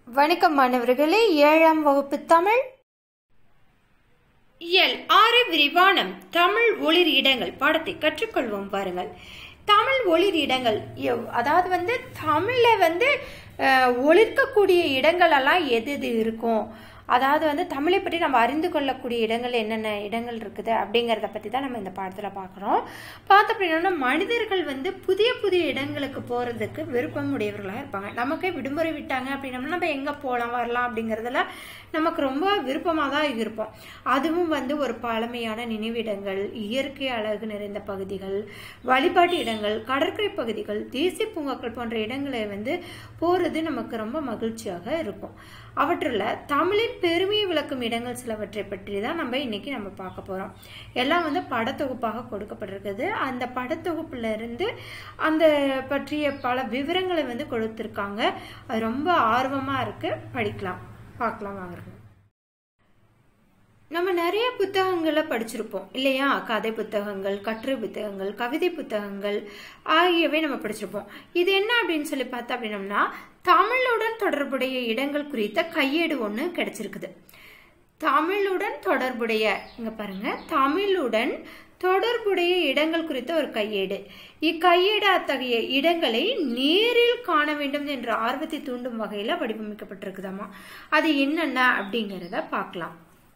வணக்கம் மாணவர்களே ஏழாம் வகுப்பு தமிழ் இயல் ஆறு விரிவானம் தமிழ் ஒளிர் இடங்கள் பாடத்தை கற்றுக்கொள்வோம் பாருங்கள் தமிழ் ஒளிர் இடங்கள் எவ்- அதாவது வந்து தமிழ்ல வந்து அஹ், ஒளிர்க்கக்கூடிய இடங்கள் எல்லாம் எது எது இருக்கும் அதாவது வந்து தமிழை பற்றி நம்ம அறிந்து கொள்ளக்கூடிய இடங்கள் என்னென்ன இடங்கள் இருக்குது அப்படிங்கிறத பற்றி தான் நம்ம இந்த பாடத்தில் பார்க்குறோம் பார்த்த அப்படின்னா மனிதர்கள் வந்து புதிய புதிய இடங்களுக்கு போகிறதுக்கு விருப்பம் உடையவர்களாக இருப்பாங்க நமக்கே விடுமுறை விட்டாங்க அப்படின்னா நம்ம எங்கே போகலாம் வரலாம் அப்படிங்கிறதுல நமக்கு ரொம்ப விருப்பமாக தான் இருப்போம் அதுவும் வந்து ஒரு பழமையான நினைவிடங்கள் இயற்கை அழகு நிறைந்த பகுதிகள் வழிபாட்டு இடங்கள் கடற்கரை பகுதிகள் தேசிய பூங்காக்கள் போன்ற இடங்களை வந்து போகிறது நமக்கு ரொம்ப மகிழ்ச்சியாக இருக்கும் அவற்றில் தமிழின் பெருமையை விளக்கும் இடங்கள் சிலவற்றை பற்றி தான் நம்ம இன்னைக்கு நம்ம பார்க்க போகிறோம் எல்லாம் வந்து படத்தொகுப்பாக கொடுக்கப்பட்டிருக்குது அந்த படத்தொகுப்புல இருந்து அந்த பற்றிய பல விவரங்களை வந்து கொடுத்துருக்காங்க அது ரொம்ப ஆர்வமாக இருக்கு படிக்கலாம் பார்க்கலாம் வாங்க நம்ம நிறைய புத்தகங்களை படிச்சிருப்போம் இல்லையா கதை புத்தகங்கள் கட்டுரை புத்தகங்கள் கவிதை புத்தகங்கள் ஆகியவை நம்ம படிச்சிருப்போம் இது என்ன அப்படின்னு சொல்லி பார்த்தா அப்படின்னம்னா தமிழுடன் தொடர்புடைய இடங்கள் குறித்த கையேடு ஒன்று கிடைச்சிருக்குது தமிழுடன் தொடர்புடைய இங்க பாருங்க தமிழுடன் தொடர்புடைய இடங்கள் குறித்த ஒரு கையேடு இக்கையேடு அத்தகைய இடங்களை நேரில் காண வேண்டும் என்ற ஆர்வத்தை தூண்டும் வகையில வடிவமைக்கப்பட்டிருக்குதாமா அது என்னென்ன அப்படிங்கிறத பார்க்கலாம்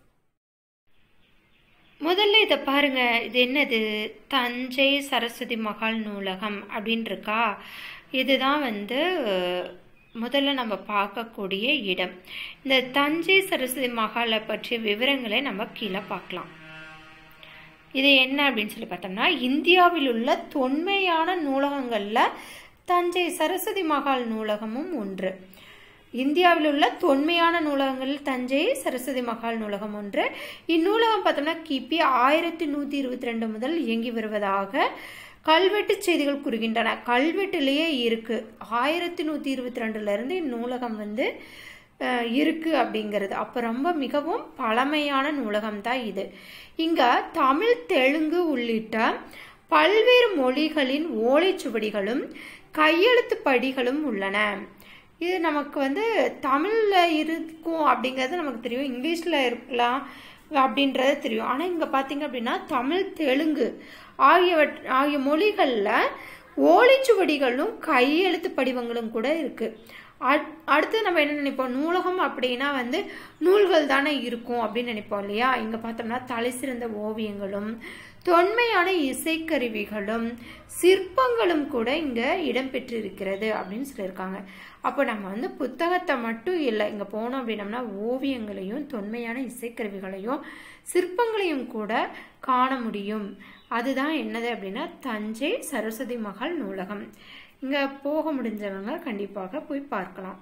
முதல்ல இதை பாருங்க இது என்னது தஞ்சை சரஸ்வதி மகால் நூலகம் அப்படின்னு இருக்கா இதுதான் வந்து அஹ், முதல்ல நம்ம பார்க்கக்கூடிய இடம் இந்த தஞ்சை சரஸ்வதி மகாலை பற்றிய விவரங்களை நம்ம கீழே பார்க்கலாம் இது என்ன அப்படின்னு சொல்லி பார்த்தோம்னா இந்தியாவில் உள்ள தொன்மையான நூலகங்களில் தஞ்சை சரஸ்வதி மகால் நூலகமும் ஒன்று இந்தியாவில் உள்ள தொன்மையான நூலகங்களில் தஞ்சை சரஸ்வதி மகால் நூலகம் ஒன்று இந்நூலகம் பார்த்தோம்னா கிபி ஆயிரத்தி நூற்றி இருபத்தி ரெண்டு முதல் இயங்கி வருவதாக கல்வெட்டு செய்திகள் கூறுகின்றன கல்வெட்டுலேயே இருக்கு ஆயிரத்தி நூற்றி இருபத்தி ரெண்டுல இருந்து இந்நூலகம் வந்து அஹ், இருக்கு அப்படிங்கிறது அப்போ ரொம்ப மிகவும் பழமையான நூலகம் தான் இது இங்க தமிழ் தெலுங்கு உள்ளிட்ட பல்வேறு மொழிகளின் ஓலைச்சுவடிகளும் கையெழுத்து படிகளும் உள்ளன இது நமக்கு வந்து தமிழ்ல இருக்கும் அப்படிங்கிறது நமக்கு தெரியும் இங்கிலீஷ்ல இருக்கலாம் அப்படின்றது தெரியும் ஆனா இங்க பாத்தீங்க அப்படின்னா தமிழ் தெலுங்கு ஆகியவற் ஆகிய மொழிகள்ல ஓலைச்சுவடிகளும் கையெழுத்து படிவங்களும் கூட இருக்கு அட்- அடுத்து நம்ம என்ன நினைப்போம் நூலகம் அப்படின்னா வந்து நூல்கள் தானே இருக்கும் அப்படின்னு நினைப்போம் இல்லையா இங்க பார்த்தோம்னா தலை சிறந்த ஓவியங்களும் தொன்மையான இசைக்கருவிகளும் சிற்பங்களும் கூட இங்க இடம்பெற்றிருக்கிறது அப்படின்னு சொல்லியிருக்காங்க அப்போ நம்ம வந்து புத்தகத்தை மட்டும் இல்லை இங்க போனோம் அப்படின்னம்னா ஓவியங்களையும் தொன்மையான இசைக்கருவிகளையும் சிற்பங்களையும் கூட காண முடியும் அதுதான் என்னது அப்படின்னா தஞ்சை சரஸ்வதி மகால் நூலகம் இங்க போக முடிஞ்சவங்க கண்டிப்பாக போய் பார்க்கலாம்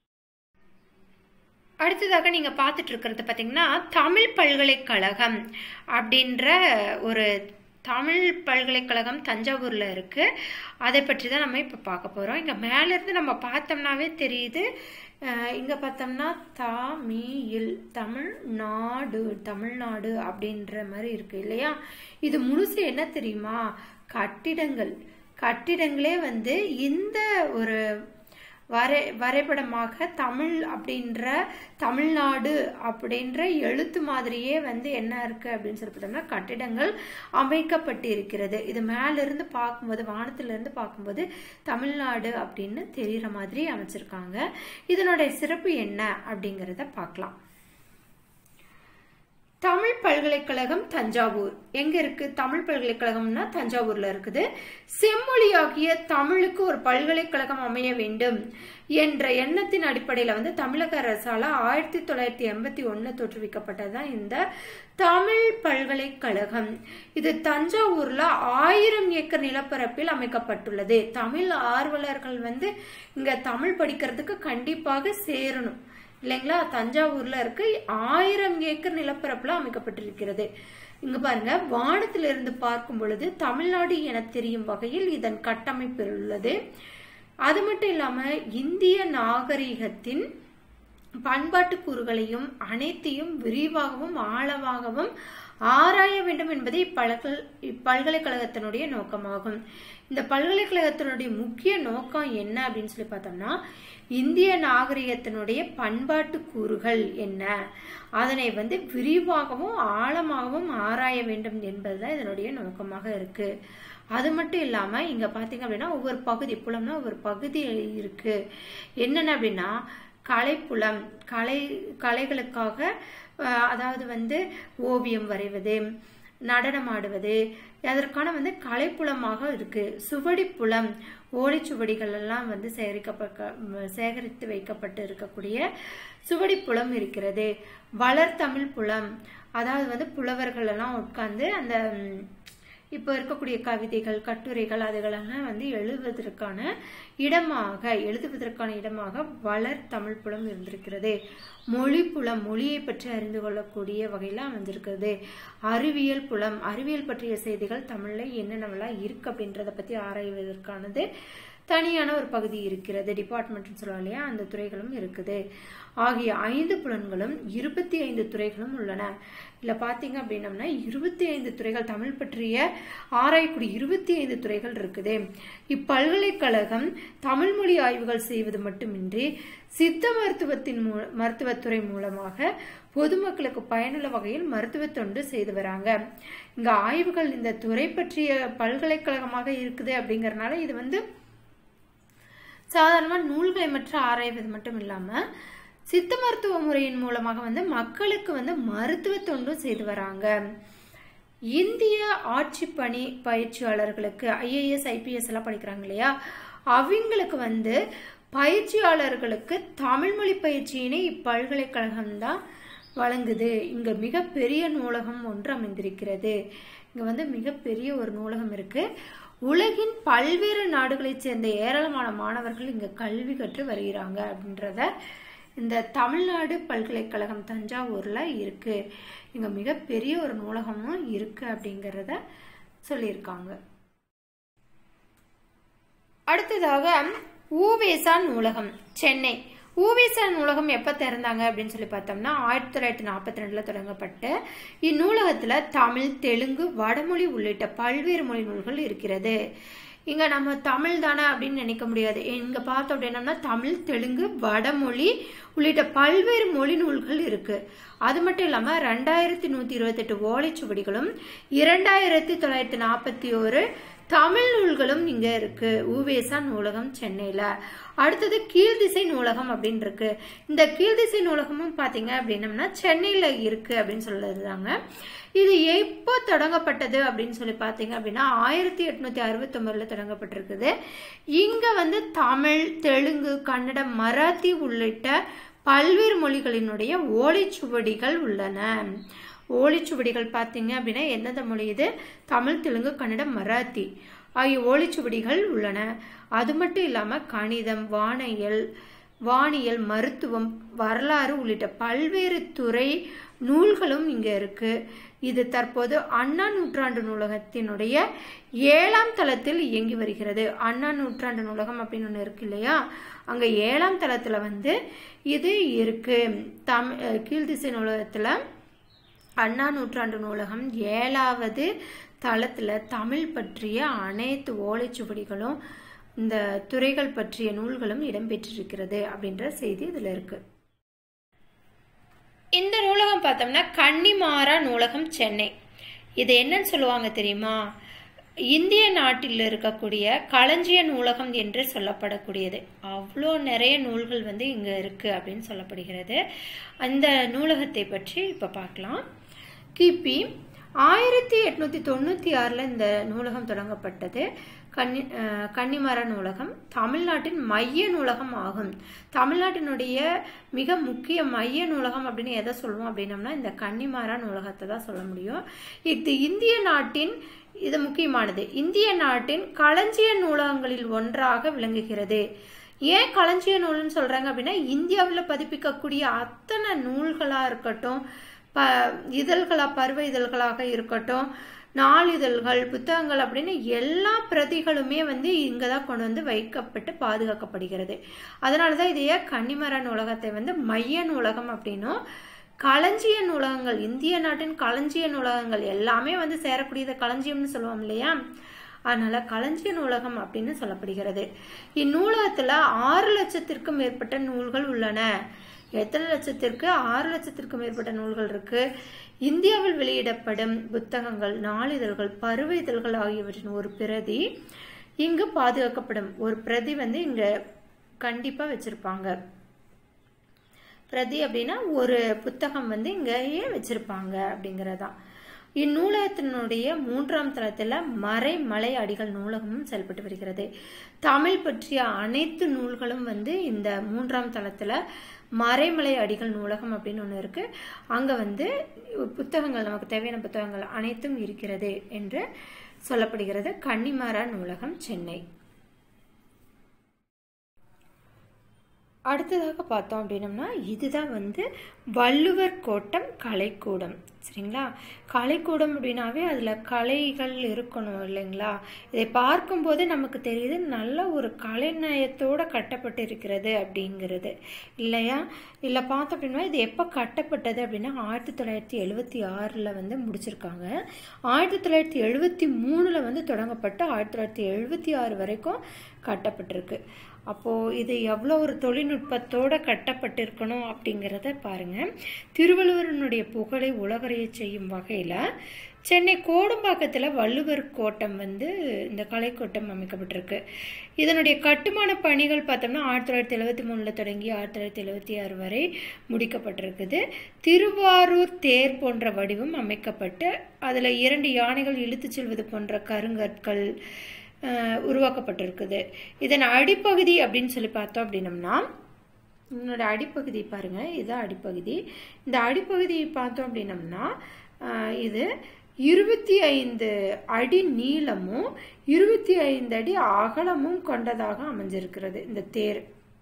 அடுத்ததாக நீங்க பார்த்துட்டு இருக்கிறது பாத்தீங்கன்னா தமிழ் பல்கலைக்கழகம் அப்படின்ற ஒரு தமிழ் பல்கலைக்கழகம் தஞ்சாவூர்ல இருக்கு அதை பற்றி தான் நம்ம இப்ப பார்க்க போறோம் இங்க மேல இருந்து நம்ம பார்த்தோம்னாவே தெரியுது அஹ் இங்க பார்த்தோம்னா தமிழ் தமிழ்நாடு தமிழ்நாடு அப்படின்ற மாதிரி இருக்கு இல்லையா இது முழுசு என்ன தெரியுமா கட்டிடங்கள் கட்டிடங்களே வந்து இந்த ஒரு வரை வரைபடமாக தமிழ் அப்படின்ற தமிழ்நாடு அப்படின்ற எழுத்து மாதிரியே வந்து என்ன இருக்கு அப்படின்னு சொல்லி பார்த்தோம்னா கட்டிடங்கள் அமைக்கப்பட்டு இருக்கிறது இது மேல இருந்து பார்க்கும்போது வானத்துல இருந்து பார்க்கும்போது தமிழ்நாடு அப்படின்னு தெரிகிற மாதிரி அமைச்சிருக்காங்க இதனுடைய சிறப்பு என்ன அப்படிங்கிறத பார்க்கலாம் தமிழ் பல்கலைக்கழகம் தஞ்சாவூர் எங்க இருக்கு தமிழ் பல்கலைக்கழகம்னா தஞ்சாவூர்ல இருக்குது செம்மொழியாகிய தமிழுக்கு ஒரு பல்கலைக்கழகம் அமைய வேண்டும் என்ற எண்ணத்தின் அடிப்படையில வந்து தமிழக அரசால ஆயிரத்தி தொள்ளாயிரத்தி எண்பத்தி ஒண்ணு தோற்றுவிக்கப்பட்டதுதான் இந்த தமிழ் பல்கலைக்கழகம் இது தஞ்சாவூர்ல ஆயிரம் ஏக்கர் நிலப்பரப்பில் அமைக்கப்பட்டுள்ளது தமிழ் ஆர்வலர்கள் வந்து இங்க தமிழ் படிக்கிறதுக்கு கண்டிப்பாக சேரணும் இல்லைங்களா தஞ்சாவூர்ல இருக்கு ஆயிரம் ஏக்கர் நிலப்பரப்புல அமைக்கப்பட்டிருக்கிறது இங்க பாருங்க வானத்திலிருந்து பார்க்கும் பொழுது தமிழ்நாடு என தெரியும் வகையில் இதன் கட்டமைப்பு உள்ளது அது மட்டும் இல்லாம இந்திய நாகரிகத்தின் பண்பாட்டு கூறுகளையும் அனைத்தையும் விரிவாகவும் ஆழமாகவும் ஆராய வேண்டும் என்பது இப்பல்கல் இப்பல்கலைக்கழகத்தினுடைய நோக்கமாகும் இந்த பல்கலைக்கழகத்தினுடைய முக்கிய நோக்கம் என்ன அப்படின்னு சொல்லி பார்த்தோம்னா இந்திய நாகரிகத்தினுடைய பண்பாட்டு கூறுகள் என்ன அதனை வந்து விரிவாகவும் ஆழமாகவும் ஆராய வேண்டும் என்பதுதான் இதனுடைய நோக்கமாக இருக்கு அது மட்டும் இல்லாம இங்க பாத்தீங்க அப்படின்னா ஒவ்வொரு பகுதி புலம்னா ஒவ்வொரு பகுதி இருக்கு என்னென்ன அப்படின்னா கலைப்புலம் கலை கலைகளுக்காக அஹ், அதாவது வந்து ஓவியம் வரைவது நடனம் ஆடுவது அதற்கான வந்து கலைப்புலமாக இருக்கு சுவடிப்புலம் ஓலைச்சுவடிகள் எல்லாம் வந்து சேகரிக்கப்பட்ட சேகரித்து வைக்கப்பட்டு இருக்கக்கூடிய சுவடிப்புலம் இருக்கிறது வளர்தமிழ் புலம் அதாவது வந்து புலவர்கள் எல்லாம் உட்கார்ந்து அந்த ம், இப்போ இருக்கக்கூடிய கவிதைகள் கட்டுரைகள் அதுகளெல்லாம் வந்து எழுதுவதற்கான இடமாக எழுதுவதற்கான இடமாக வளர் தமிழ் புலம் இருந்திருக்கிறது மொழி புலம் மொழியை பற்றி அறிந்து கொள்ளக்கூடிய வகையில் அமைஞ்சிருக்கிறது அறிவியல் புலம் அறிவியல் பற்றிய செய்திகள் தமிழ்ல என்னென்னவெல்லாம் இருக்கு அப்படின்றத பத்தி ஆராய்வதற்கானது தனியான ஒரு பகுதி இருக்கிறது டிபார்ட்மெண்ட்னு சொல்லுவோம் இல்லையா அந்த துறைகளும் இருக்குது ஆகிய ஐந்து புலன்களும் இருபத்தி ஐந்து துறைகளும் உள்ளன இல்ல பாத்தீங்க அப்படின்னம்னா இருபத்தி ஐந்து துறைகள் தமிழ் பற்றிய ஆராயக்கூடிய இருபத்தி ஐந்து துறைகள் இருக்குது இப்பல்கலைக்கழகம் தமிழ் மொழி ஆய்வுகள் செய்வது மட்டுமின்றி சித்த மருத்துவத்தின் மூல மருத்துவத்துறை மூலமாக பொதுமக்களுக்கு பயனுள்ள வகையில் மருத்துவ தொண்டு செய்து வராங்க இங்க ஆய்வுகள் இந்த துறை பற்றிய பல்கலைக்கழகமாக இருக்குது அப்படிங்கறதுனால இது வந்து சாதாரணமா நூல்களை மட்டும் ஆராய்வது மட்டும் இல்லாம சித்த மருத்துவ முறையின் மூலமாக வந்து மக்களுக்கு வந்து மருத்துவ தொண்டும் செய்து வராங்க இந்திய ஆட்சி பணி பயிற்சியாளர்களுக்கு ஐஏஎஸ் ஐபிஎஸ் எல்லாம் படிக்கிறாங்க இல்லையா அவங்களுக்கு வந்து பயிற்சியாளர்களுக்கு தமிழ் மொழி பயிற்சியினை இப்பல்கலைக்கழகம் தான் வழங்குது இங்க மிகப்பெரிய நூலகம் ஒன்று அமைந்திருக்கிறது இங்க வந்து மிகப்பெரிய ஒரு நூலகம் இருக்கு உலகின் பல்வேறு நாடுகளைச் சேர்ந்த ஏராளமான மாணவர்கள் இங்க கல்வி கற்று வருகிறாங்க அப்படின்றத இந்த தமிழ்நாடு பல்கலைக்கழகம் தஞ்சாவூர்ல இருக்கு இங்க மிகப்பெரிய ஒரு நூலகமும் இருக்கு அப்படிங்கறத சொல்லியிருக்காங்க அடுத்ததாக ஊவேசா நூலகம் சென்னை ஊவேசா நூலகம் எப்போ திறந்தாங்க அப்படின்னு சொல்லி பார்த்தோம்னா ஆயிரத்தி தொள்ளாயிரத்தி நாற்பத்தி ரெண்டில் தொடங்கப்பட்டு இந்நூலகத்தில் தமிழ் தெலுங்கு வடமொழி உள்ளிட்ட பல்வேறு மொழி நூல்கள் இருக்கிறது இங்க நம்ம தமிழ் தானே அப்படின்னு நினைக்க முடியாது இங்க பார்த்தோம் அப்படின்னம்னா தமிழ் தெலுங்கு வடமொழி உள்ளிட்ட பல்வேறு மொழி நூல்கள் இருக்கு அது மட்டும் இல்லாம ரெண்டாயிரத்தி நூத்தி இருபத்தெட்டு ஓலைச்சுவடிகளும் இரண்டாயிரத்தி தொள்ளாயிரத்தி நாற்பத்தி ஒரு தமிழ் நூல்களும் இங்க இருக்கு ஊவேசா நூலகம் சென்னையில அடுத்தது கீழ்திசை நூலகம் அப்படின்னு இருக்கு இந்த கீழ்திசை நூலகமும் பாத்தீங்க அப்படின்னம்னா சென்னையில இருக்கு அப்படின்னு சொல்லுறாங்க இது எப்போ தொடங்கப்பட்டது அப்படின்னு சொல்லி பார்த்தீங்க அப்படின்னா ஆயிரத்தி எட்நூத்தி அறுபத்தி ஒன்பதுல தொடங்கப்பட்டிருக்குது இங்க வந்து தமிழ் தெலுங்கு கன்னடம் மராத்தி உள்ளிட்ட பல்வேறு மொழிகளினுடைய ஓலைச்சுவடிகள் உள்ளன ஓலைச்சுவடிகள் பார்த்தீங்க அப்படின்னா எந்தெந்த மொழி இது தமிழ் தெலுங்கு கன்னடம் மராத்தி ஆகிய ஓலைச்சுவடிகள் உள்ளன அது மட்டும் இல்லாம கணிதம் வானியல் வானியல் மருத்துவம் வரலாறு உள்ளிட்ட பல்வேறு துறை நூல்களும் இங்க இருக்கு இது தற்போது அண்ணா நூற்றாண்டு நூலகத்தினுடைய ஏழாம் தளத்தில் இயங்கி வருகிறது அண்ணா நூற்றாண்டு நூலகம் அப்படின்னு ஒன்று இருக்கு இல்லையா அங்க ஏழாம் தளத்துல வந்து இது இருக்கு தம் கீழ்திசை நூலகத்துல அண்ணா நூற்றாண்டு நூலகம் ஏழாவது தளத்துல தமிழ் பற்றிய அனைத்து ஓலைச்சுவடிகளும் இந்த துறைகள் பற்றிய நூல்களும் இடம்பெற்றிருக்கிறது அப்படின்ற செய்தி இதுல இருக்கு இந்த நூலகம் பார்த்தோம்னா கன்னிமாரா நூலகம் சென்னை இது என்னன்னு சொல்லுவாங்க தெரியுமா இந்திய நாட்டில் இருக்கக்கூடிய களஞ்சிய நூலகம் என்று சொல்லப்படக்கூடியது அவ்வளோ நிறைய நூல்கள் வந்து இங்கே இருக்குது அப்படின்னு சொல்லப்படுகிறது அந்த நூலகத்தை பற்றி இப்போ பார்க்கலாம் கிபி ஆயிரத்தி எட்நூத்தி தொண்ணூத்தி ஆறுல இந்த நூலகம் தொடங்கப்பட்டது கன்னி அஹ் கன்னிமர நூலகம் தமிழ்நாட்டின் மைய நூலகம் ஆகும் தமிழ்நாட்டினுடைய மிக முக்கிய மைய நூலகம் அப்படின்னு எதை சொல்லுவோம் அப்படின்னம்னா இந்த கன்னிமாரா நூலகத்தை தான் சொல்ல முடியும் இது இந்திய நாட்டின் இது முக்கியமானது இந்திய நாட்டின் களஞ்சிய நூலகங்களில் ஒன்றாக விளங்குகிறது ஏன் களஞ்சிய நூல்னு சொல்றாங்க அப்படின்னா இந்தியாவில் பதிப்பிக்கக்கூடிய அத்தனை நூல்களா இருக்கட்டும் ப இதழ்களா பருவ இதழ்களாக இருக்கட்டும் நாளிதழ்கள் புத்தகங்கள் அப்படின்னு எல்லா பிரதிகளுமே வந்து இங்கே தான் கொண்டு வந்து வைக்கப்பட்டு பாதுகாக்கப்படுகிறது அதனால தான் இதையே கன்னிமர நூலகத்தை வந்து மைய நூலகம் அப்படின்னும் களஞ்சிய நூலகங்கள் இந்திய நாட்டின் களஞ்சிய நூலகங்கள் எல்லாமே வந்து சேரக்கூடியது களஞ்சியம்னு சொல்லுவோம் இல்லையா அதனால களஞ்சிய நூலகம் அப்படின்னு சொல்லப்படுகிறது இந்நூலகத்துல ஆறு லட்சத்திற்கும் மேற்பட்ட நூல்கள் உள்ளன எத்தனை லட்சத்திற்கு ஆறு லட்சத்திற்கும் மேற்பட்ட நூல்கள் இருக்கு இந்தியாவில் வெளியிடப்படும் புத்தகங்கள் நாளிதழ்கள் பருவ இதழ்கள் ஆகியவற்றின் ஒரு பிரதி இங்கு பாதுகாக்கப்படும் ஒரு பிரதி வந்து இங்க கண்டிப்பா வச்சிருப்பாங்க பிரதி அப்படின்னா ஒரு புத்தகம் வந்து இங்கேயே வச்சிருப்பாங்க அப்படிங்கிறதான் இந்நூலகத்தினுடைய மூன்றாம் தளத்தில் மறைமலை அடிகள் நூலகமும் செயல்பட்டு வருகிறது தமிழ் பற்றிய அனைத்து நூல்களும் வந்து இந்த மூன்றாம் தளத்தில் மறைமலை அடிகள் நூலகம் அப்படின்னு ஒன்று இருக்கு அங்கே வந்து புத்தகங்கள் நமக்கு தேவையான புத்தகங்கள் அனைத்தும் இருக்கிறது என்று சொல்லப்படுகிறது கன்னிமாரா நூலகம் சென்னை அடுத்ததாக பார்த்தோம் அப்படின்னம்னா இதுதான் வந்து வள்ளுவர் கோட்டம் கலைக்கூடம் சரிங்களா கலைக்கூடம் அப்படின்னாவே அதில் கலைகள் இருக்கணும் இல்லைங்களா இதை பார்க்கும்போது நமக்கு தெரியுது நல்ல ஒரு கலைநயத்தோடு கட்டப்பட்டு இருக்கிறது அப்படிங்கிறது இல்லையா இல்லை பார்த்தோம் அப்படின்னா இது எப்போ கட்டப்பட்டது அப்படின்னா ஆயிரத்தி தொள்ளாயிரத்தி எழுவத்தி ஆறில் வந்து முடிச்சிருக்காங்க ஆயிரத்தி தொள்ளாயிரத்தி எழுபத்தி மூணில் வந்து தொடங்கப்பட்டு ஆயிரத்தி தொள்ளாயிரத்தி எழுபத்தி ஆறு வரைக்கும் கட்டப்பட்டிருக்கு அப்போது இது எவ்வளோ ஒரு தொழில்நுட்பத்தோடு கட்டப்பட்டிருக்கணும் அப்படிங்கிறத பாருங்கள் திருவள்ளுவரனுடைய புகழை உலகறைய செய்யும் வகையில் சென்னை கோடம்பாக்கத்தில் வள்ளுவர் கோட்டம் வந்து இந்த கலைக்கோட்டம் அமைக்கப்பட்டிருக்கு இதனுடைய கட்டுமான பணிகள் பார்த்தோம்னா ஆயிரத்தி தொள்ளாயிரத்தி எழுபத்தி மூணில் தொடங்கி ஆயிரத்தி தொள்ளாயிரத்தி எழுபத்தி ஆறு வரை முடிக்கப்பட்டிருக்குது திருவாரூர் தேர் போன்ற வடிவம் அமைக்கப்பட்டு அதில் இரண்டு யானைகள் இழுத்துச் செல்வது போன்ற கருங்கற்கள் உருவாக்கப்பட்டிருக்குது இதன் அடிப்பகுதி அப்படின்னு சொல்லி பார்த்தோம் அப்படின்னம்னா இதனோட அடிப்பகுதி பாருங்க இதுதான் அடிப்பகுதி இந்த அடிப்பகுதி பார்த்தோம் அப்படின்னம்னா இது இருபத்தி ஐந்து அடி நீளமும் இருபத்தி ஐந்து அடி அகலமும் கொண்டதாக அமைஞ்சிருக்கிறது இந்த தேர்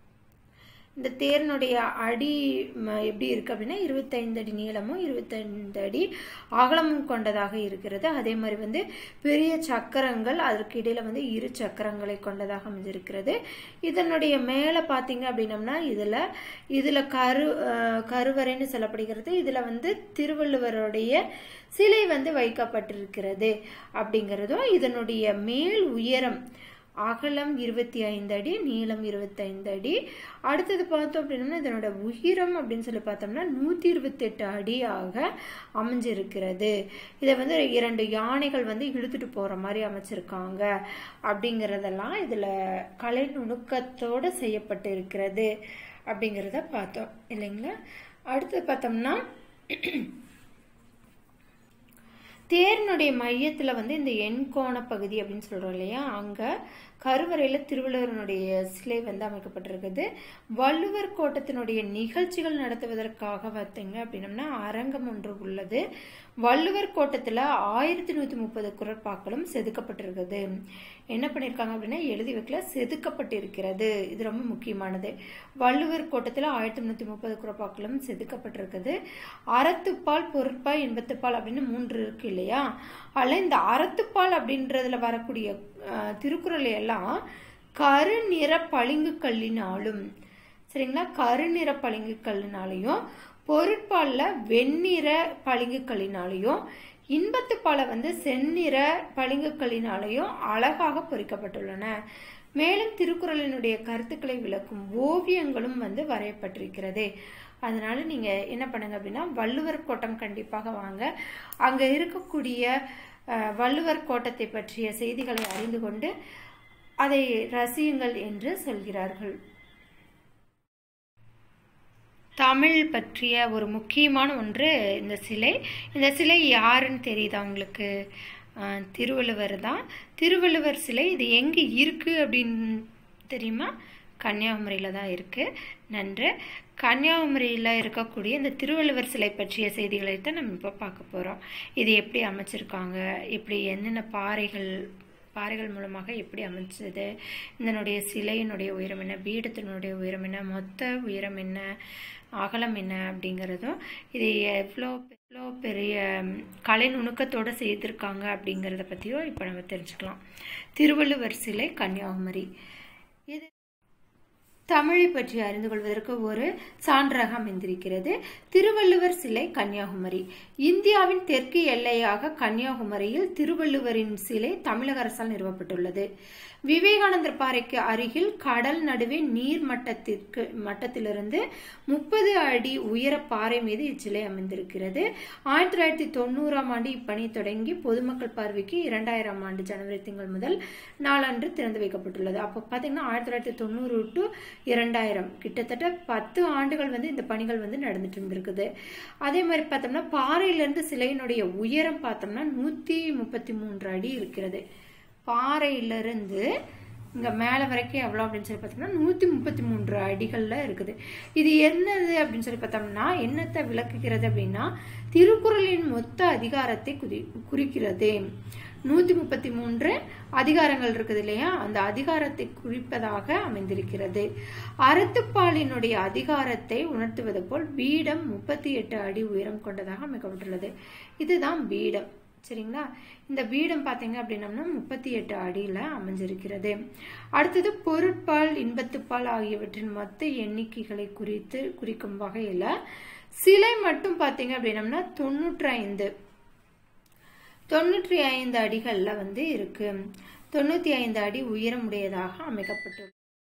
இந்த தேரினுடைய அடி எப்படி இருக்கு அப்படின்னா இருபத்தைந்து அடி நீளமும் இருபத்தைந்து அடி அகலமும் கொண்டதாக இருக்கிறது அதே மாதிரி வந்து பெரிய சக்கரங்கள் அதற்கு இடையில வந்து இரு சக்கரங்களை கொண்டதாக அமைஞ்சிருக்கிறது இதனுடைய மேலே பார்த்தீங்க அப்படின்னம்னா இதில் இதில் கரு கருவறைன்னு சொல்லப்படுகிறது இதில் வந்து திருவள்ளுவருடைய சிலை வந்து வைக்கப்பட்டிருக்கிறது அப்படிங்கிறதும் இதனுடைய மேல் உயரம் அகலம் இருபத்தி ஐந்து அடி நீளம் இருபத்தைந்து அடி அடுத்தது பார்த்தோம் அப்படின்னா இதனோட உயரம் அப்படின்னு சொல்லி பார்த்தோம்னா நூற்றி இருபத்தெட்டு அடியாக அமைஞ்சிருக்கிறது இதை வந்து இரண்டு யானைகள் வந்து இழுத்துட்டு போகிற மாதிரி அமைச்சிருக்காங்க அப்படிங்கிறதெல்லாம் இதில் கலை நுணுக்கத்தோடு செய்யப்பட்டு இருக்கிறது அப்படிங்கிறத பார்த்தோம் இல்லைங்களா அடுத்தது பார்த்தோம்னா தேரினுடைய மையத்தில் வந்து இந்த எண்கோண பகுதி அப்படின்னு சொல்கிறோம் இல்லையா அங்கே கருவறையில் திருவள்ளுவரனுடைய சிலை வந்து அமைக்கப்பட்டிருக்குது வள்ளுவர் கோட்டத்தினுடைய நிகழ்ச்சிகள் நடத்துவதற்காக பார்த்தீங்க அப்படின்னம்னா அரங்கம் ஒன்று உள்ளது வள்ளுவர் கோட்டத்தில் ஆயிரத்தி நூற்றி முப்பது குரற்பாக்களும் செதுக்கப்பட்டிருக்குது என்ன பண்ணியிருக்காங்க அப்படின்னா எழுதி வைக்கல செதுக்கப்பட்டிருக்கிறது இது ரொம்ப முக்கியமானது வள்ளுவர் கோட்டத்தில் ஆயிரத்தி முந்நூற்றி முப்பது குரப்பாக்களும் செதுக்கப்பட்டிருக்குது அறத்துப்பால் பொருட்பால் எண்பத்துப்பால் அப்படின்னு மூன்று இருக்கு இல்லையா அதில் இந்த அறத்துப்பால் அப்படின்றதுல வரக்கூடிய திருக்குறள் எல்லாம் கருநிற பளிங்கு கல்லினாலும் சரிங்களா கருநிற பளிங்கு கல்லினாலையும் பொருட்பாலில் வெண்ணிற பளிங்கு கல்லினாலையும் இன்பத்துப்பாலை வந்து செந்நிற பளிங்கு கல்லினாலையும் அழகாக பொறிக்கப்பட்டுள்ளன மேலும் திருக்குறளினுடைய கருத்துக்களை விளக்கும் ஓவியங்களும் வந்து வரையப்பட்டிருக்கிறது அதனால நீங்க என்ன பண்ணுங்க அப்படின்னா வள்ளுவர் கோட்டம் கண்டிப்பாக வாங்க அங்க இருக்கக்கூடிய வள்ளுவர் கோட்டத்தை பற்றிய செய்திகளை அறிந்து கொண்டு அதை ரசியுங்கள் என்று சொல்கிறார்கள் தமிழ் பற்றிய ஒரு முக்கியமான ஒன்று இந்த சிலை இந்த சிலை யாருன்னு தெரியுதா உங்களுக்கு திருவள்ளுவர் தான் திருவள்ளுவர் சிலை இது எங்கே இருக்குது அப்படின்னு தெரியுமா கன்னியாகுமரியில் தான் இருக்குது நன்று கன்னியாகுமரியில் இருக்கக்கூடிய இந்த திருவள்ளுவர் சிலை பற்றிய செய்திகளை தான் நம்ம இப்போ பார்க்க போகிறோம் இது எப்படி அமைச்சிருக்காங்க இப்படி என்னென்ன பாறைகள் பாறைகள் மூலமாக எப்படி அமைச்சது இதனுடைய சிலையினுடைய உயரம் என்ன பீடத்தினுடைய உயரம் என்ன மொத்த உயரம் என்ன அகலம் என்ன அப்படிங்கிறதும் இது எவ்வளோ எவ்வளோ பெரிய கலை நுணுக்கத்தோடு செய்திருக்காங்க அப்படிங்கிறத பற்றியும் இப்போ நம்ம தெரிஞ்சுக்கலாம் திருவள்ளுவர் சிலை கன்னியாகுமரி இது தமிழை பற்றி அறிந்து கொள்வதற்கு ஒரு சான்றாக அமைந்திருக்கிறது திருவள்ளுவர் சிலை கன்னியாகுமரி இந்தியாவின் தெற்கு எல்லையாக கன்னியாகுமரியில் திருவள்ளுவரின் சிலை தமிழக அரசால் நிறுவப்பட்டுள்ளது விவேகானந்தர் பாறைக்கு அருகில் கடல் நடுவே நீர் மட்டத்திற்கு மட்டத்திலிருந்து முப்பது அடி உயர பாறை மீது இச்சிலை அமைந்திருக்கிறது ஆயிரத்தி தொள்ளாயிரத்தி தொண்ணூறாம் ஆண்டு இப்பணி தொடங்கி பொதுமக்கள் பார்வைக்கு இரண்டாயிரம் ஆண்டு ஜனவரி திங்கள் முதல் நாளன்று திறந்து வைக்கப்பட்டுள்ளது அப்போ பார்த்தீங்கன்னா ஆயிரத்தி தொள்ளாயிரத்தி தொண்ணூறு டு இரண்டாயிரம் கிட்டத்தட்ட பத்து ஆண்டுகள் வந்து இந்த பணிகள் வந்து நடந்துட்டு இருந்திருக்குது அதே மாதிரி பார்த்தோம்னா பாறையிலிருந்து சிலையினுடைய உயரம் பார்த்தோம்னா நூற்றி முப்பத்தி மூன்று அடி இருக்கிறது பாறையிலிருந்து இங்கே மேலே வரைக்கும் எவ்வளோ அப்படின்னு சொல்லி பார்த்தோம்னா நூற்றி முப்பத்தி மூன்று அடிகளில் இருக்குது இது என்னது அப்படின்னு சொல்லி பார்த்தோம்னா என்னத்தை விளக்குகிறது அப்படின்னா திருக்குறளின் மொத்த அதிகாரத்தை குறி குறிக்கிறது நூற்றி முப்பத்தி மூன்று அதிகாரங்கள் இருக்குது இல்லையா அந்த அதிகாரத்தை குறிப்பதாக அமைந்திருக்கிறது அறத்துப்பாலினுடைய அதிகாரத்தை உணர்த்துவது போல் பீடம் முப்பத்தி எட்டு அடி உயரம் கொண்டதாக அமைக்கப்பட்டுள்ளது இதுதான் பீடம் சரிங்களா இந்த பீடம் பார்த்தீங்க அப்படின்னம்னா முப்பத்தி எட்டு அடியில் அமைஞ்சிருக்கிறது அடுத்தது பொருட்பால் இன்பத்துப்பால் ஆகியவற்றின் மொத்த எண்ணிக்கைகளை குறித்து குறிக்கும் வகையில் சிலை மட்டும் பார்த்தீங்க அப்படின்னம்னா தொண்ணூற்றி ஐந்து தொண்ணூற்றி ஐந்து அடிகளில் வந்து இருக்கு தொண்ணூற்றி ஐந்து அடி உயரமுடையதாக அமைக்கப்பட்டுள்ளது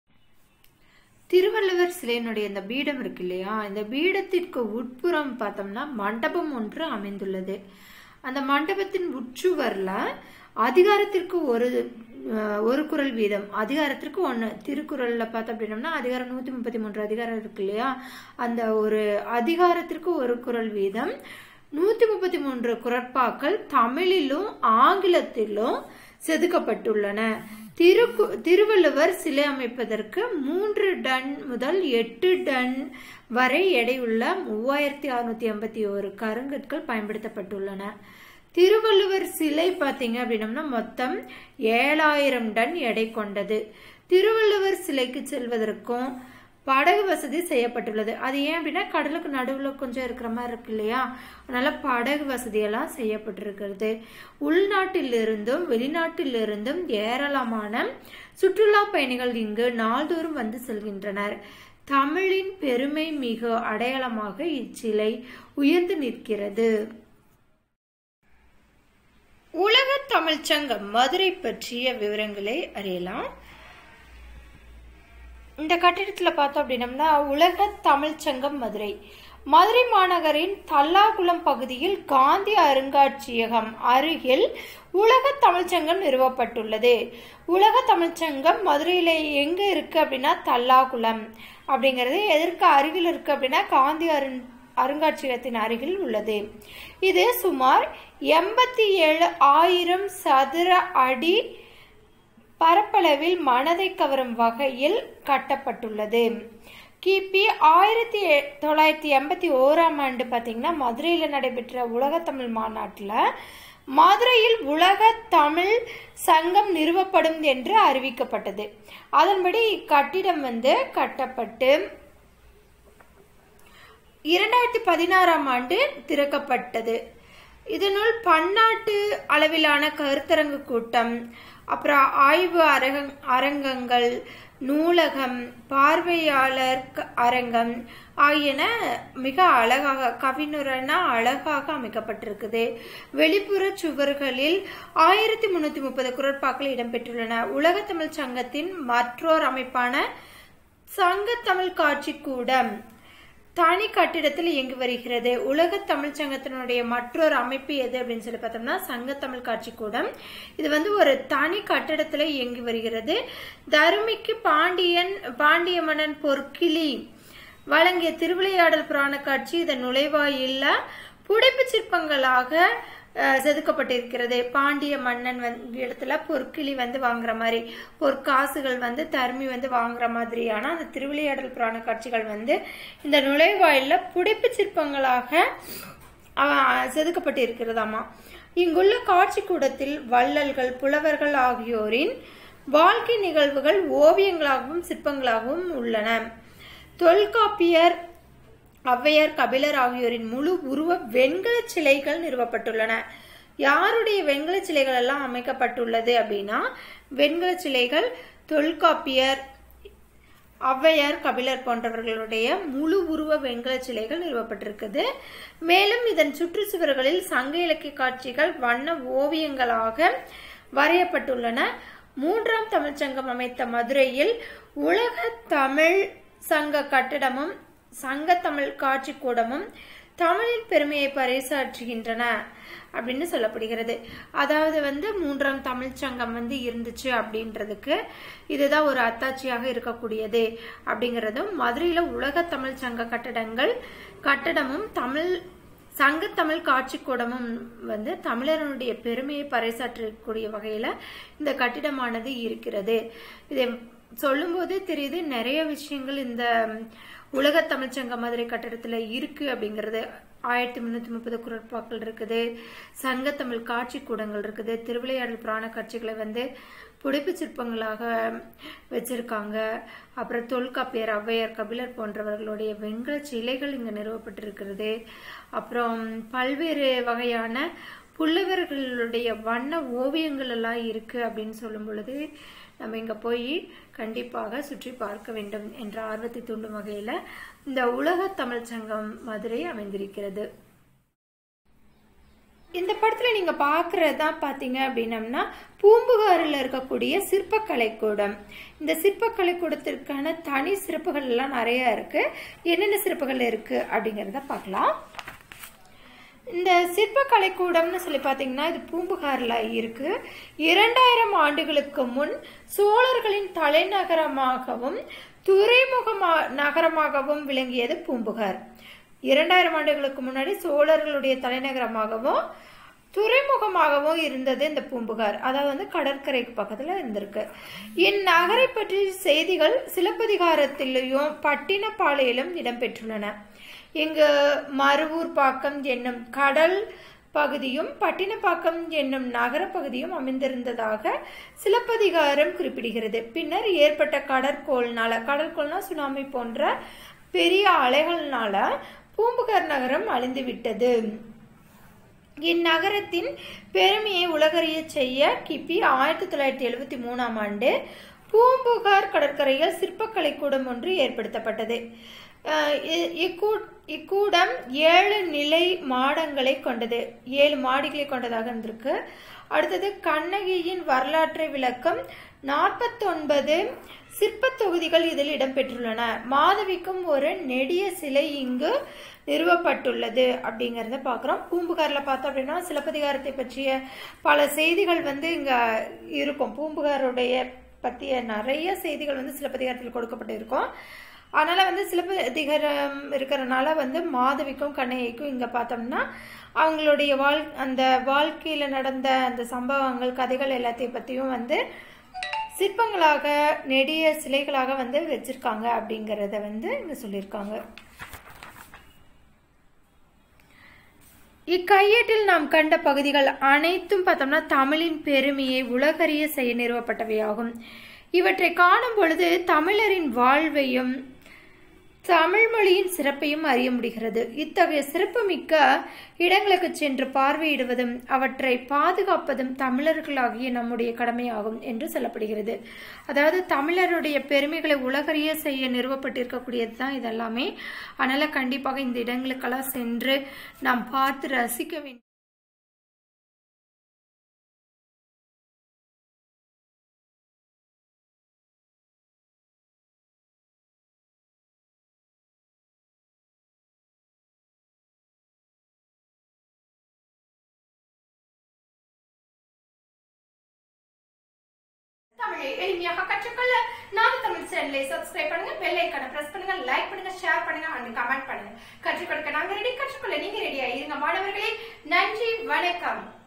திருவள்ளுவர் சிலையினுடைய இந்த பீடம் இருக்கு இல்லையா இந்த பீடத்திற்கு உட்புறம் பார்த்தோம்னா மண்டபம் ஒன்று அமைந்துள்ளது அந்த மண்டபத்தின் உச்சுவரில் அதிகாரத்திற்கு ஒரு ஒரு குரல் வீதம் அதிகாரத்திற்கு ஒன்று திருக்குறளில் பார்த்தோம் அப்படின்னம்னா அதிகாரம் நூற்றி முப்பத்தி மூன்று அதிகாரம் இருக்கு இல்லையா அந்த ஒரு அதிகாரத்திற்கு ஒரு குரல் வீதம் நூற்றி முப்பத்தி மூன்று குரட்பாக்கள் தமிழிலும் ஆங்கிலத்திலும் செதுக்கப்பட்டுள்ளன திருக்கு திருவள்ளுவர் சிலை அமைப்பதற்கு மூன்று டன் முதல் எட்டு டன் வரை எடையுள்ள மூவாயிரத்தி அறுநூத்தி எண்பத்தி ஒரு கருங்கற்கள் பயன்படுத்தப்பட்டுள்ளன திருவள்ளுவர் சிலை பார்த்தீங்க அப்படின்னம்னா மொத்தம் ஏழாயிரம் டன் எடை கொண்டது திருவள்ளுவர் சிலைக்கு செல்வதற்கும் படகு வசதி செய்யப்பட்டுள்ளது அது ஏன் அப்படின்னா கடலுக்கு நடுவில் கொஞ்சம் இருக்கிற மாதிரி இருக்கு இல்லையா அதனால படகு வசதியெல்லாம் செய்யப்பட்டிருக்கிறது உள்நாட்டிலிருந்தும் வெளிநாட்டிலிருந்தும் ஏராளமான சுற்றுலா பயணிகள் இங்கு நாள்தோறும் வந்து செல்கின்றனர் தமிழின் பெருமை மிக அடையாளமாக இச்சிலை உயர்ந்து நிற்கிறது உலக தமிழ்ச்சங்கம் மதுரை பற்றிய விவரங்களை அறியலாம் இந்த கட்டிடத்தில் பார்த்தோம் அப்படின்னம்னா உலக தமிழ்ச்சங்கம் மதுரை மதுரை மாநகரின் தல்லாகுளம் பகுதியில் காந்தி அருங்காட்சியகம் அருகில் உலக தமிழ்ச்சங்கம் நிறுவப்பட்டுள்ளது உலக தமிழ்ச்சங்கம் மதுரையில் எங்கே இருக்கு அப்படின்னா தல்லாகுளம் அப்படிங்கிறது எதற்கு அருகில் இருக்கு அப்படின்னா காந்தி அருண் அருங்காட்சியகத்தின் அருகில் உள்ளது இது சுமார் எண்பத்தி ஏழு ஆயிரம் சதுர அடி பரப்பளவில் மனதை கவரும் வகையில் கட்டப்பட்டுள்ளது கிபி ஆயிரத்தி தொள்ளாயிரத்தி எண்பத்தி ஓராம் ஆண்டு பார்த்தீங்கன்னா மதுரையில் நடைபெற்ற உலகத்தமிழ் மாநாட்டில் மதுரையில் உலக தமிழ் சங்கம் நிறுவப்படும் என்று அறிவிக்கப்பட்டது அதன்படி இக்கட்டிடம் வந்து கட்டப்பட்டு இரண்டாயிரத்தி பதினாறாம் ஆண்டு திறக்கப்பட்டது இதனுள் பன்னாட்டு அளவிலான கருத்தரங்கு கூட்டம் அப்புறம் ஆய்வு அரங்க அரங்கங்கள் நூலகம் பார்வையாளர் அரங்கம் ஆகியன மிக அழகாக கவினுரனா அழகாக அமைக்கப்பட்டிருக்குது வெளிப்புற சுவர்களில் ஆயிரத்தி முன்னூத்தி முப்பது குரட்பாக்கள் இடம்பெற்றுள்ளன உலகத்தமிழ் சங்கத்தின் மற்றோர் அமைப்பான சங்கத்தமிழ் காட்சி கூடம் தனி கட்டிடத்தில் இயங்கி வருகிறது உலக தமிழ் சங்கத்தினுடைய மற்றொரு அமைப்பு எது அப்படின்னு சொல்லி பார்த்தோம்னா சங்கத்தமிழ் காட்சி கூடம் இது வந்து ஒரு தனி கட்டிடத்தில் இயங்கி வருகிறது தருமிக்கு பாண்டியன் பாண்டிய மன்னன் பொற்கிளி வழங்கிய திருவிளையாடல் புராண காட்சி இதன் நுழைவாயில்ல புடைப்பு சிற்பங்களாக செதுக்கப்பட்டிருக்கிறது பாண்டிய மன்னன் வந்து இடத்துல பொற்கிளி வந்து வாங்குற மாதிரி பொற்காசுகள் வந்து தருமி வந்து வாங்குற மாதிரியான அந்த திருவிளையாடல் புராண காட்சிகள் வந்து இந்த நுழைவாயில புடைப்பு சிற்பங்களாக செதுக்கப்பட்டு இருக்கிறதாமா இங்குள்ள காட்சி கூடத்தில் வள்ளல்கள் புலவர்கள் ஆகியோரின் வாழ்க்கை நிகழ்வுகள் ஓவியங்களாகவும் சிற்பங்களாகவும் உள்ளன தொல்காப்பியர் ஔவையார் கபிலர் ஆகியோரின் முழு உருவ வெண்கல சிலைகள் நிறுவப்பட்டுள்ளன யாருடைய வெண்கல சிலைகள் எல்லாம் அமைக்கப்பட்டுள்ளது அப்படின்னா வெண்கல சிலைகள் தொல்காப்பியர் ஔவையார் கபிலர் போன்றவர்களுடைய முழு உருவ வெண்கல சிலைகள் நிறுவப்பட்டிருக்குது மேலும் இதன் சுற்றுச்சுவர்களில் சங்க இலக்கிய காட்சிகள் வண்ண ஓவியங்களாக வரையப்பட்டுள்ளன மூன்றாம் தமிழ்ச்சங்கம் அமைத்த மதுரையில் உலக தமிழ் சங்க கட்டிடமும் சங்க தமிழ் காட்சி கூடமும் தமிழின் பெருமையை பறைசாற்றுகின்றன அப்படின்னு சொல்லப்படுகிறது அதாவது வந்து மூன்றாம் தமிழ் சங்கம் வந்து இருந்துச்சு அப்படின்றதுக்கு இதுதான் ஒரு அத்தாட்சியாக இருக்கக்கூடியது அப்படிங்கிறதும் மதுரையில உலக தமிழ் சங்க கட்டடங்கள் கட்டடமும் தமிழ் சங்கத்தமிழ் காட்சி கூடமும் வந்து தமிழர்களுடைய பெருமையை பறைசாற்றக்கூடிய வகையில இந்த கட்டிடமானது இருக்கிறது இதை சொல்லும்போதே தெரியுது நிறைய விஷயங்கள் இந்த உலக தமிழ்ச்சங்க மதுரை கட்டடத்துல இருக்கு அப்படிங்கிறது ஆயிரத்தி முன்னூத்தி முப்பது குரட்பாக்கள் இருக்குது சங்கத்தமிழ் காட்சி கூடங்கள் இருக்குது திருவிளையாடல் புராண காட்சிகளை வந்து புடைப்பு சிற்பங்களாக வச்சிருக்காங்க அப்புறம் தொல்காப்பியர் ஔவையார் கபிலர் போன்றவர்களுடைய வெண்கல சிலைகள் இங்க நிறுவப்பட்டிருக்கிறது அப்புறம் பல்வேறு வகையான புலவர்களுடைய வண்ண ஓவியங்கள் எல்லாம் இருக்கு அப்படின்னு சொல்லும் பொழுது நம்ம இங்க போய் கண்டிப்பாக சுற்றி பார்க்க வேண்டும் என்ற ஆர்வத்தை தூண்டும் வகையில இந்த உலக தமிழ் சங்கம் மதுரை அமைந்திருக்கிறது இந்த படத்துல நீங்க பாக்குறதா பாத்தீங்க அப்படின்னம்னா பூம்புகாரில் இருக்கக்கூடிய சிற்பக்கலை கூடம் இந்த சிற்பக்கலை கூடத்திற்கான தனி சிறப்புகள் எல்லாம் நிறைய இருக்கு என்னென்ன சிறப்புகள் இருக்கு அப்படிங்கறத பார்க்கலாம் இந்த சிற்பக்கலை கூடம்னு சொல்லி பார்த்தீங்கன்னா இது பூம்புகார்ல இருக்கு இரண்டாயிரம் ஆண்டுகளுக்கு முன் சோழர்களின் தலைநகரமாகவும் துறைமுகமா நகரமாகவும் விளங்கியது பூம்புகார் இரண்டாயிரம் ஆண்டுகளுக்கு முன்னாடி சோழர்களுடைய தலைநகரமாகவும் துறைமுகமாகவும் இருந்தது இந்த பூம்புகார் அதாவது வந்து கடற்கரைக்கு பக்கத்துல இருந்திருக்கு இந்நகரை பற்றி செய்திகள் சிலப்பதிகாரத்திலையும் பட்டினப்பாளையிலும் இடம்பெற்றுள்ளன இங்கு மருவூர் பாக்கம் என்னும் கடல் பகுதியும் பட்டினப்பாக்கம் என்னும் நகர பகுதியும் அமைந்திருந்ததாக சிலப்பதிகாரம் குறிப்பிடுகிறது பின்னர் ஏற்பட்ட கடற்கோள்னால கடற்கோள்னா சுனாமி போன்ற பெரிய அலைகள்னால பூம்புகார் நகரம் அழிந்து விட்டது இந்நகரத்தின் பெருமையை உலகறிய செய்ய கிபி ஆயிரத்தி தொள்ளாயிரத்தி எழுபத்தி மூணாம் ஆண்டு பூம்புகார் கடற்கரையில் சிற்பக்கலை கூடம் ஒன்று ஏற்படுத்தப்பட்டது இக்கூடம் ஏழு நிலை மாடங்களை கொண்டது ஏழு மாடிகளை கொண்டதாக இருந்திருக்கு அடுத்தது கண்ணகியின் வரலாற்றை விளக்கம் நாற்பத்தொன்பது சிற்ப தொகுதிகள் இதில் இடம்பெற்றுள்ளன மாதவிக்கும் ஒரு நெடிய சிலை இங்கு நிறுவப்பட்டுள்ளது அப்படிங்கிறத பார்க்குறோம் பூம்புகாரில் பார்த்தோம் அப்படின்னா சிலப்பதிகாரத்தை பற்றிய பல செய்திகள் வந்து இங்கே இருக்கும் பூம்புகாருடைய பற்றிய நிறைய செய்திகள் வந்து சிலப்பதிகாரத்தில் கொடுக்கப்பட்டு இருக்கும் அதனால வந்து சிலப்பதிகாரம் இருக்கிறனால வந்து மாதவிக்கும் கண்ணகிக்கும் இங்க பார்த்தோம்னா அவங்களுடைய வாழ் அந்த வாழ்க்கையில நடந்த அந்த சம்பவங்கள் கதைகள் எல்லாத்தையும் பத்தியும் வந்து சிற்பங்களாக நெடிய சிலைகளாக வந்து வச்சிருக்காங்க அப்படிங்கிறத வந்து இங்க சொல்லியிருக்காங்க இக்கையேட்டில் நாம் கண்ட பகுதிகள் அனைத்தும் பார்த்தோம்னா தமிழின் பெருமையை உலகறிய செய்ய நிறுவப்பட்டவையாகும் இவற்றை காணும் பொழுது தமிழரின் வாழ்வையும் தமிழ் மொழியின் சிறப்பையும் அறிய முடிகிறது இத்தகைய சிறப்புமிக்க இடங்களுக்கு சென்று பார்வையிடுவதும் அவற்றை பாதுகாப்பதும் தமிழர்களாகிய நம்முடைய கடமையாகும் என்று சொல்லப்படுகிறது அதாவது தமிழருடைய பெருமைகளை உலகறிய செய்ய நிறுவப்பட்டிருக்கக்கூடியது தான் இதெல்லாமே அதனால கண்டிப்பாக இந்த இடங்களுக்கெல்லாம் சென்று நாம் பார்த்து ரசிக்க வேண்டும் தமிழை எளிமையாக கற்றுக்கொள்ள நாம் தமிழ் சேனலை சப்ஸ்கிரைப் பண்ணுங்க பெல் ஐக்கான பிரஸ் பண்ணுங்க லைக் பண்ணுங்க ஷேர் பண்ணுங்க அண்ட் கமெண்ட் பண்ணுங்க கற்றுக் கொடுக்க நாங்க ரெடி கற்றுக்கொள்ள நீங்க ரெடியா இருங்க மாணவர்களே நன்றி வணக்கம்